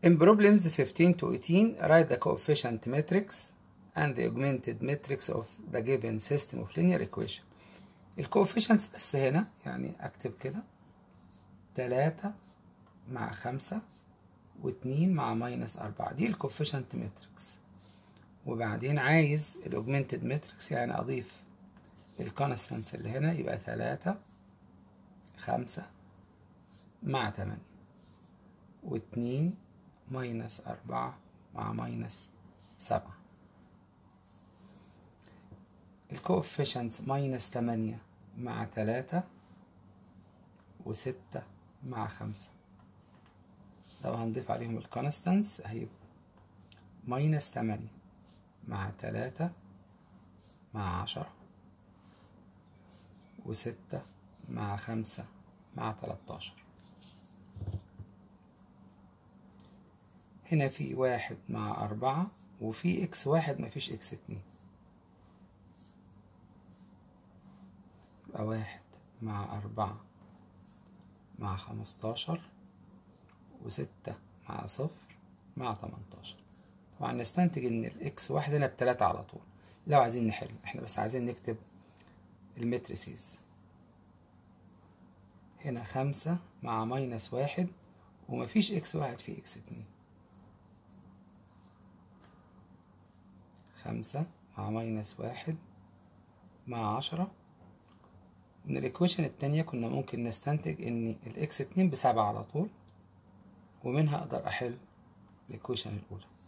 In problems 15 to 18, write the coefficient matrix and the augmented matrix of the given system of linear equation. الكوفيشنتس بس هنا يعني اكتب كده تلاتة مع خمسة واتنين مع ماينس أربعة دي الكوفيشنت ماتريكس وبعدين عايز الاوجمنتد ماتريكس يعني أضيف الكونستانس اللي هنا يبقى تلاتة خمسة مع تمانية واتنين ماينس أربعة مع ماينس سبعة الكوفيشنتس ماينس تمانية مع تلاتة وستة مع خمسة لو هنضيف عليهم الكونستانس هيبقى ماينس تمانية مع تلاتة مع عشرة وستة مع خمسة مع تلاتاشر هنا في واحد مع أربعة وفي إكس واحد مفيش إكس اتنين يبقى واحد مع أربعة مع خمستاشر وستة مع صفر مع تمنتاشر طبعا نستنتج إن الإكس واحد هنا بتلاتة على طول لو عايزين نحل إحنا بس عايزين نكتب المترسيز هنا خمسة مع ماينس واحد ومفيش إكس واحد في إكس اتنين خمسة مع ماينس واحد مع عشرة من الإكويشن التانية كنا ممكن نستنتج إن الإكس اتنين بسبعة على طول ومنها أقدر أحل الإكويشن الأولى